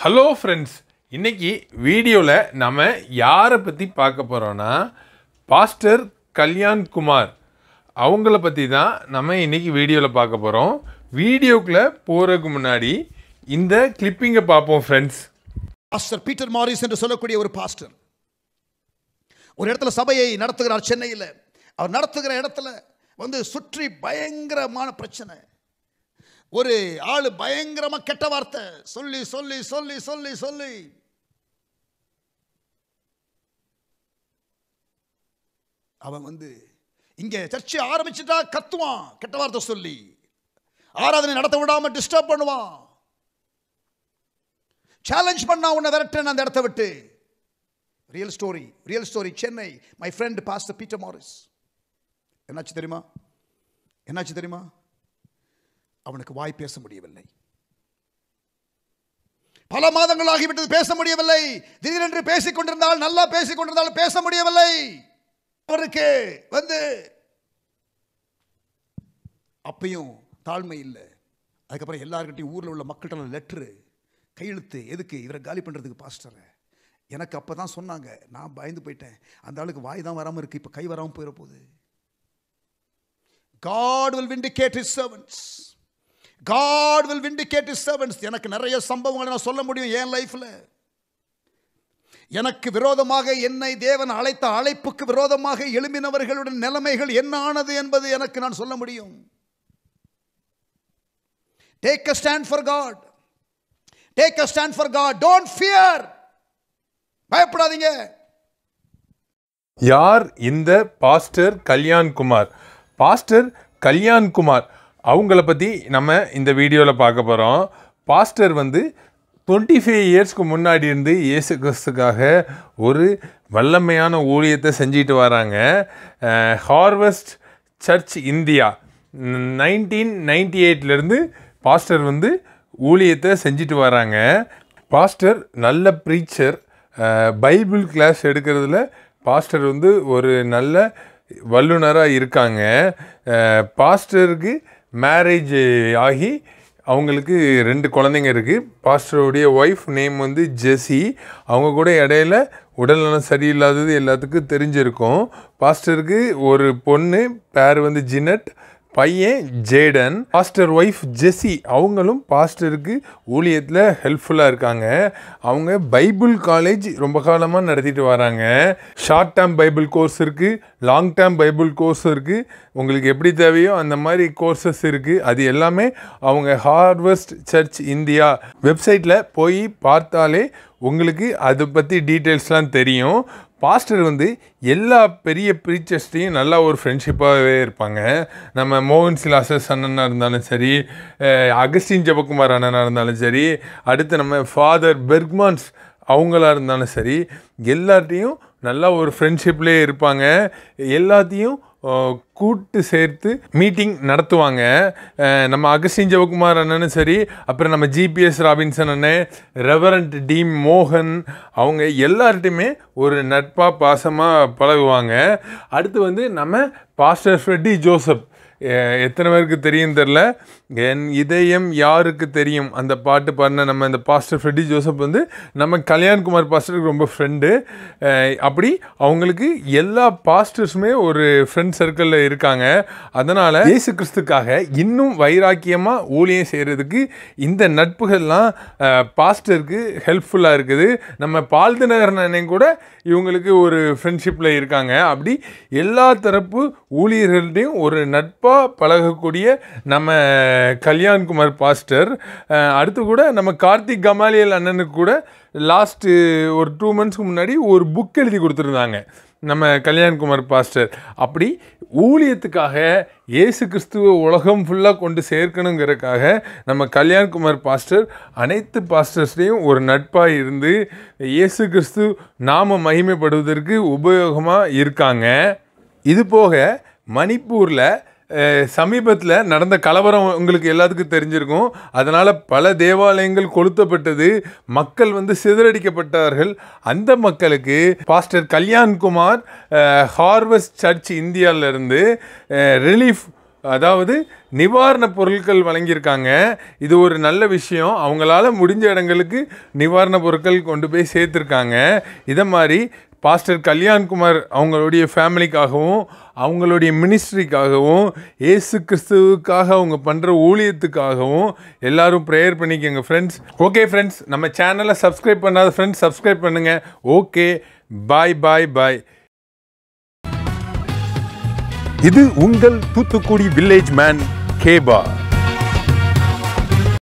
hello friends இன்னைக்கு வீடியோவில் நம்ம யாரை பற்றி பார்க்க போகிறோன்னா பாஸ்டர் கல்யாண் குமார் அவங்கள பற்றி தான் நம்ம இன்னைக்கு வீடியோவில் பார்க்க போகிறோம் வீடியோக்குள்ளே போகிறதுக்கு முன்னாடி இந்த கிளிப்பிங்கை பார்ப்போம் ஃப்ரெண்ட்ஸ் பாஸ்டர் பீட்டர் மாரிஸ் என்று சொல்லக்கூடிய ஒரு பாஸ்டர் ஒரு இடத்துல சபையை நடத்துகிறார் சென்னையில் அவர் நடத்துகிற இடத்துல வந்து சுற்றி பயங்கரமான பிரச்சனை ஒரு ஆளு பயங்கரமா கெட்ட வார்த்தை சொல்லி சொல்லி சொல்லி சொல்லி சொல்லி அவன் வந்து இங்க சர்ச்சை ஆரம்பிச்சுட்டா கத்துவான் கெட்ட வார்த்தை சொல்லி ஆராதனை நடத்த விடாம டிஸ்டர்ப் பண்ணுவான் சேலஞ்ச் பண்ணா உன்னை விரட்டேன் அந்த இடத்த விட்டு real story real story Chennai my friend pastor Peter Morris என்னாச்சு தெரியுமா என்னாச்சு தெரியுமா அவனுக்கு வாய் பேச முடியவில்லை பல மாதங்கள் ஆகிவிட்டது பேச முடியவில்லை திடீரென்று பேசிக் கொண்டிருந்தால் நல்லா பேசிக் கொண்டிருந்தால் பேச முடியவில்லை அவருக்கு வந்து அப்பையும் தாழ்மை இல்லை அதுக்கப்புறம் எல்லாருக்கிட்டையும் ஊரில் உள்ள மக்கள்கிட்ட லெட்ரு கையெழுத்து எதுக்கு இவரை காலி பண்ணுறதுக்கு பாஸ்டரை எனக்கு அப்போ தான் சொன்னாங்க நான் பயந்து போயிட்டேன் அந்த ஆளுக்கு வாய் தான் வராமல் இருக்குது இப்போ கை வராமல் போயிட போகுது God will vindicate his servants God will vindicate his servants எனக்கு நிறைய சம்பவங்களை நான் சொல்ல முடியும் என் லைஃப்பில் எனக்கு விரோதமாக என்னை தேவன் அழைத்த அழைப்புக்கு விரோதமாக எழும்பினவர்களுடைய நிலைமைகள் என்ன ஆனது என்பது எனக்கு நான் சொல்ல முடியும் take a stand for God take a stand for God don't fear பயப்படாதீங்க யார் இந்த பாஸ்டர் கல்யாண் குமார் பாஸ்டர் கல்யாண் குமார் அவங்கள பற்றி நம்ம இந்த வீடியோவில் பார்க்க போகிறோம் பாஸ்டர் வந்து டுவெண்ட்டி ஃபைவ் இயர்ஸ்க்கு முன்னாடி இருந்து இயேசு கிறிஸ்துக்காக ஒரு வல்லமையான ஊழியத்தை செஞ்சிட்டு வராங்க harvest church India nineteen ninety எயிட்லேருந்து பாஸ்டர் வந்து ஊழியத்தை செஞ்சுட்டு வராங்க பாஸ்டர் நல்ல ப்ரீச்சர் பைபிள் கிளாஸ் எடுக்கிறதுல பாஸ்டர் வந்து ஒரு நல்ல வல்லுனராக இருக்காங்க அஹ், பாஸ்டருக்கு மேரேஜ் ஆகி அவங்களுக்கு ரெண்டு குழந்தைங்க இருக்குது பாஸ்டருடைய ஒய்ஃப் நேம் வந்து ஜெஸி அவங்க கூட இடையில உடல்நலம் சரியில்லாதது எல்லாத்துக்கும் தெரிஞ்சிருக்கும் பாஸ்டருக்கு ஒரு பொண்ணு பேர் வந்து ஜினட் பையன் ஜேடன் பாஸ்டர் ஒய்ஃப் ஜெஸி அவங்களும் பாஸ்டருக்கு ஊழியத்தில் ஹெல்ப்ஃபுல்லாக இருக்காங்க அவங்க பைபிள் காலேஜ் ரொம்ப காலமாக நடத்திட்டு வராங்க ஷார்ட் டேர்ம் பைபிள் கோர்ஸ் இருக்குது லாங் டேர்ம் பைபிள் கோர்ஸ் இருக்குது உங்களுக்கு எப்படி தேவையோ அந்த மாதிரி கோர்சஸ் இருக்குது அது எல்லாமே அவங்க ஹார்வெஸ்ட் சர்ச் இந்தியா வெப்சைட்டில் போய் பார்த்தாலே உங்களுக்கு அதை பற்றி டீட்டெயில்ஸ்லாம் தெரியும் பாஸ்டர் வந்து எல்லா பெரிய ப்ரீச்சர்ஸ்டையும் நல்லா ஒரு ஃப்ரெண்ட்ஷிப்பாகவே இருப்பாங்க நம்ம மோகன் சிலாசஸ் அண்ணனாக இருந்தாலும் சரி அஹ் அகஸ்டின் ஜெபக்குமார் அண்ணனாக இருந்தாலும் சரி அடுத்து நம்ம ஃபாதர் பெர்க்மான்ஸ் அவங்களா இருந்தாலும் சரி எல்லார்ட்டையும் நல்லா ஒரு ஃப்ரெண்ட்ஷிப்லேயே இருப்பாங்க எல்லாத்தையும் அஹ், கூட்டு சேர்த்து மீட்டிங் நடத்துவாங்க அஹ், நம்ம அகஸ்டின் ஜெவகுமார் அண்ணனும் சரி அப்புறம் நம்ம ஜிபிஎஸ் ராபின்சன் அண்ணன் ரெவரண்ட் டி மோகன் அவங்க எல்லார்ட்டையுமே ஒரு நட்பாக பாசமாக பழகுவாங்க அடுத்து வந்து நம்ம பாஸ்டர் ஃப்ரெட்டி ஜோசப் எ- எத்தனை பேருக்கு தெரியும் தெரில என் இதயம் யாருக்கு தெரியும் அந்த பாட்டு பாடின நம்ம இந்த பாஸ்டர் ஃப்ரெட்டி ஜோசப் வந்து நம்ம கல்யாண்குமார் பாஸ்டருக்கு ரொம்ப ஃப்ரெண்டு அப்படி அவங்களுக்கு எல்லா பாஸ்டர்ஸுமே ஒரு ஃப்ரெண்ட் சர்க்கிளில் இருக்காங்க அதனால் இயேசு கிறிஸ்துக்காக இன்னும் வைராக்கியமாக ஊழியம் செய்கிறதுக்கு இந்த நட்புகள்லாம் அஹ், பாஸ்டருக்கு ஹெல்ப்ஃபுல்லாக இருக்குது நம்ம பால்திநகர் அண்ணன் கூட இவங்களுக்கு ஒரு ஃப்ரெண்ட்ஷிப்பில் இருக்காங்க அப்படி எல்லா தரப்பு ஊழியர்கள்ட்டையும் ஒரு நட்பாக பழகக்கூடிய நம்ம கல்யாண்குமார் பாஸ்டர் அஹ், அடுத்து கூட நம்ம கார்த்திக் கமாலியல் அண்ணனுக்கு கூட லாஸ்ட்டு ஒரு டூ மந்த்ஸ்க்கு முன்னாடி ஒரு புக் எழுதி கொடுத்துருந்தாங்க நம்ம கல்யாண்குமார் பாஸ்டர் அப்படி ஊழியத்துக்காக இயேசு கிறிஸ்துவ உலகம் ஃபுல்லாக கொண்டு சேர்க்கணுங்கிறதுக்காக நம்ம கல்யாண்குமார் பாஸ்டர் அனைத்து பாஸ்டர்ஸ்டையும் ஒரு நட்பாக இருந்து இயேசு கிறிஸ்து நாம மகிமைப்படுவதற்கு உபயோகமாக இருக்காங்க இது போக மணிப்பூரில் சமீபத்தில் நடந்த கலவரம் உங்களுக்கு எல்லாத்துக்கும் தெரிஞ்சிருக்கும் அதனால் பல தேவாலயங்கள் கொளுத்தப்பட்டது மக்கள் வந்து சிதறடிக்கப்பட்டார்கள் அந்த மக்களுக்கு பாஸ்டர் கல்யாண்குமார் ஹார்வெஸ்ட் சர்ச் இந்தியாவிலேருந்து ரிலீஃப் அதாவது நிவாரணப் பொருட்கள் வழங்கியிருக்காங்க இது ஒரு நல்ல விஷயம் அவங்களால முடிஞ்ச இடங்களுக்கு நிவாரணப் பொருட்கள் கொண்டு போய் சேர்த்துருக்காங்க இதை மாதிரி பாஸ்டர் கல்யாண்குமார் அவங்களுடைய ஃபேமிலிக்காகவும் அவங்களுடைய மினிஸ்ட்ரிக்காகவும் ஏசு கிறிஸ்துவுக்காக அவங்க பண்ணுற ஊழியத்துக்காகவும் எல்லாரும் ப்ரேயர் பண்ணிக்கோங்க ஃப்ரெண்ட்ஸ் ஓகே ஃப்ரெண்ட்ஸ் நம்ம சேனலை சப்ஸ்கிரைப் பண்ணாத ஃப்ரெண்ட்ஸ் சப்ஸ்கிரைப் பண்ணுங்கள் ஓகே பாய் பாய் பாய் இது உங்கள் தூத்துக்குடி வில்லேஜ் மேன் கேபா